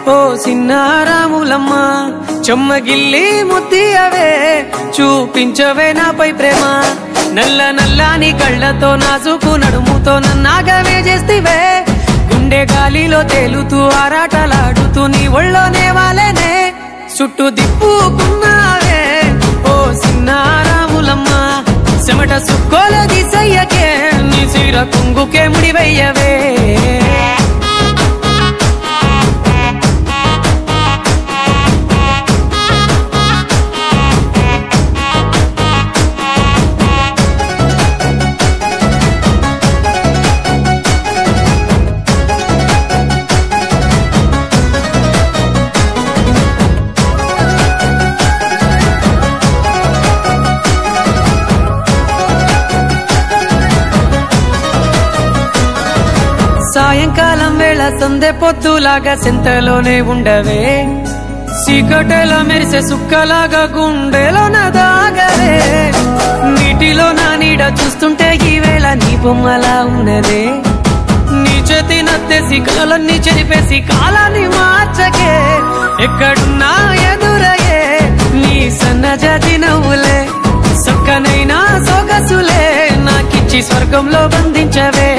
ఓ సిన్నారాములమ్మ చెమ్మగిల్లి ముద్దియవే చూపించవే నాపై ప్రేమ నల్ల నల్లాని కళ్ళతో నాసుకు నడుముతో నన్నాగవే చేస్తివే గుండె గాలిలో తేలుతూ ఆరాటలాడుతూ నీ ఒళ్ళోనే వాలేనే చుట్టూ దిప్పుకున్నావే ఓ సిన్నారాములమ్మ చెమట సుక్కోల దిశయ్యకే నీ చీర కుంగుకే ముడివయ్యవే సాయంకాలం వేళ సందె పొత్తులాగా సింతలోనే ఉండవే చీకటెల మెరిసే సుక్కలాగా గుండెలోన దాగవే నీటిలో నా నీడ చూస్తుంటే ఈ వేళ నీ బొమ్మలా ఉన్నదే నీ చేతి నత్తేసి కలలన్నీ చెరిపేసి కాలాన్ని మార్చకే ఎక్కడున్నా ఎదురయ్యే నీ సన్నజాతి నవ్వులే సొక్కనైనా సొగసులే నాకిచ్చి స్వర్గంలో బంధించవే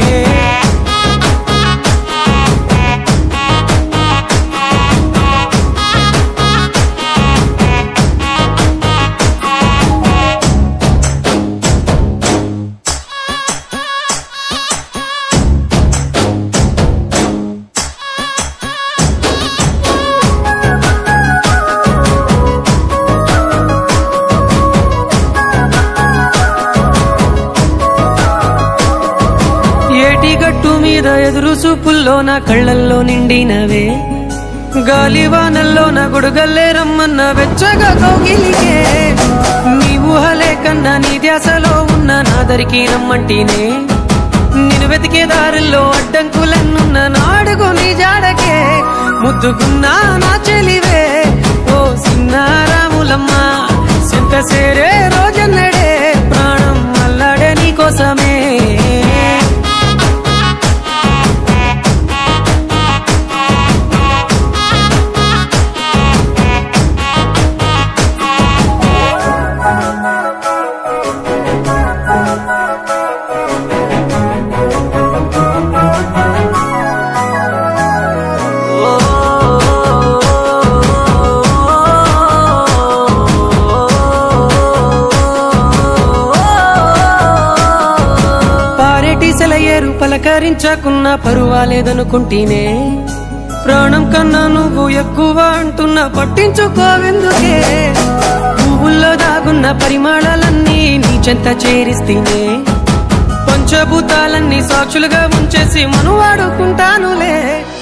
ఏటి గట్టు మీద ఎదురు చూపుల్లో నా కళ్ళల్లో నిండినవే గాలివానల్లో నా గొడుగల్లే రమ్మన్న వెచ్చగా కౌగిలికే నీ ఊహలే కన్నా నీ ధ్యాసలో ఉన్న నా దరికి రమ్మంటినే నేను వెతికే దారుల్లో అడ్డంకులన్నున్న నాడుగు నీ జాడకే ముద్దుకున్నా నా చెలివే ఓ సిన్నారాములమ్మ సింత సేరే రోజన్నడే ప్రాణం అల్లాడే నీ కోసమే పారేటి సెలయేరు పలకరించకున్నా పరువాలేదనుకుంటేనే ప్రాణం కన్నా నువ్వు ఎక్కువ అంటున్నా పట్టించుకోవెందుకే పువ్వుల్లో దాగున్న పరిమాణాలన్నీ నీ చెంత చేరిస్తేనే పంచభూతాలన్నీ సాక్షులుగా ఉంచేసి మనువాడుకుంటానులే